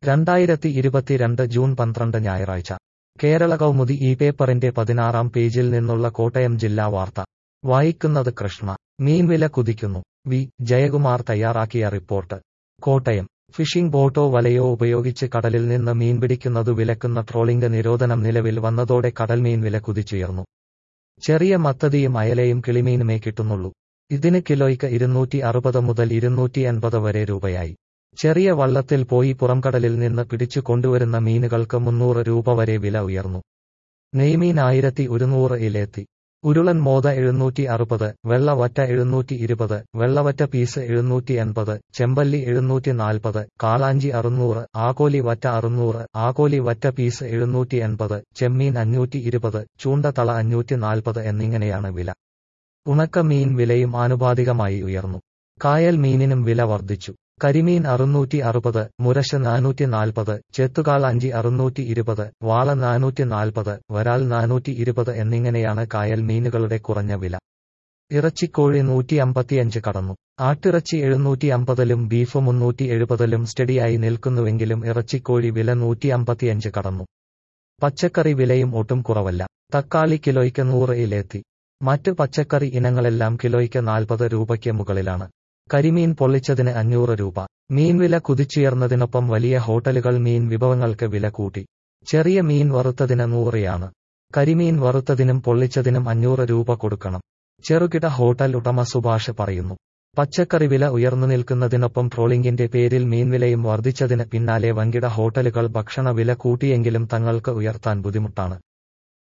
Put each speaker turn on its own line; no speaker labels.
രണ്ടായിരത്തി ഇരുപത്തിരണ്ട് ജൂൺ പന്ത്രണ്ട് ഞായറാഴ്ച കേരള കൗമുദി ഈ പേപ്പറിന്റെ പതിനാറാം പേജിൽ നിന്നുള്ള കോട്ടയം ജില്ലാ വാർത്ത വായിക്കുന്നത് കൃഷ്ണ മീൻവില കുതിക്കുന്നു വി ജയകുമാർ തയ്യാറാക്കിയ റിപ്പോർട്ട് കോട്ടയം ഫിഷിംഗ് ബോട്ടോ വലയോ ഉപയോഗിച്ച് കടലിൽ നിന്ന് മീൻ പിടിക്കുന്നതു വിലക്കുന്ന ട്രോളിംഗ് നിരോധനം നിലവിൽ വന്നതോടെ കടൽമീൻ വില കുതിച്ചുയർന്നു ചെറിയ മത്തതിയും അയലയും കിളിമീനുമേ കിട്ടുന്നുള്ളൂ ഇതിന് കിലോയ്ക്ക് ഇരുന്നൂറ്റി അറുപത് മുതൽ ഇരുന്നൂറ്റി എൺപത് വരെ രൂപയായി ചെറിയ വള്ളത്തിൽ പോയി പുറംകടലിൽ നിന്ന് പിടിച്ചു കൊണ്ടുവരുന്ന മീനുകൾക്ക് മുന്നൂറ് രൂപ വരെ വില ഉയർന്നു നെയ്മീൻ ആയിരത്തി ഒരുന്നൂറ് ഇലെത്തി ഉരുളൻ മോത എഴുന്നൂറ്റി അറുപത് വെള്ളവറ്റ എഴുന്നൂറ്റി ഇരുപത് വെള്ളവറ്റ പീസ് എഴുന്നൂറ്റി എൺപത് ചെമ്പല്ലി എഴുന്നൂറ്റി നാൽപ്പത് കാളാഞ്ചി അറുന്നൂറ് ആകോലി വറ്റ അറുന്നൂറ് ആകോലി വറ്റ പീസ് എഴുന്നൂറ്റി എൺപത് ചെമ്മീൻ അഞ്ഞൂറ്റി ഇരുപത് ചൂണ്ടത്തള അഞ്ഞൂറ്റി നാൽപ്പത് എന്നിങ്ങനെയാണ് വില ഉണക്ക മീൻ വിലയും ആനുപാതികമായി ഉയർന്നു കായൽ മീനിനും വില വർദ്ധിച്ചു കരിമീൻ അറുന്നൂറ്റി അറുപത് മുരശ് നാനൂറ്റി നാൽപ്പത് ചെത്തുകാൾ അഞ്ചി അറുന്നൂറ്റി ഇരുപത് വാള നാനൂറ്റി നാൽപ്പത് വരാൽ നാനൂറ്റി ഇരുപത് എന്നിങ്ങനെയാണ് കായൽ മീനുകളുടെ കുറഞ്ഞ വില ഇറച്ചിക്കോഴി നൂറ്റി അമ്പത്തിയഞ്ച് കടന്നു ആട്ടിറച്ചി എഴുന്നൂറ്റി അമ്പതിലും ബീഫ് മുന്നൂറ്റി എഴുപതിലും സ്റ്റഡിയായി നിൽക്കുന്നുവെങ്കിലും ഇറച്ചിക്കോഴി വില നൂറ്റി അമ്പത്തിയഞ്ച് കടന്നു പച്ചക്കറി വിലയും ഒട്ടും കുറവല്ല തക്കാളി കിലോയ്ക്ക് നൂറ് ഇലെത്തി മറ്റ് പച്ചക്കറി ഇനങ്ങളെല്ലാം കിലോയ്ക്ക് നാൽപ്പത് രൂപയ്ക്ക് മുകളിലാണ് കരിമീൻ പൊള്ളിച്ചതിന് അഞ്ഞൂറ് രൂപ മീൻവില കുതിച്ചുയർന്നതിനൊപ്പം വലിയ ഹോട്ടലുകൾ മീൻ വിഭവങ്ങൾക്ക് വില കൂട്ടി ചെറിയ മീൻ വറുത്തതിന് നൂറിയാണ് കരിമീൻ വറുത്തതിനും പൊള്ളിച്ചതിനും അഞ്ഞൂറ് രൂപ കൊടുക്കണം ചെറുകിട ഹോട്ടൽ ഉടമ സുഭാഷ് പറയുന്നു പച്ചക്കറി വില ഉയർന്നു നിൽക്കുന്നതിനൊപ്പം ട്രോളിംഗിന്റെ പേരിൽ മീൻവിലയും വർദ്ധിച്ചതിന് പിന്നാലെ വൻകിട ഹോട്ടലുകൾ ഭക്ഷണ വില കൂട്ടിയെങ്കിലും തങ്ങൾക്ക് ഉയർത്താൻ ബുദ്ധിമുട്ടാണ്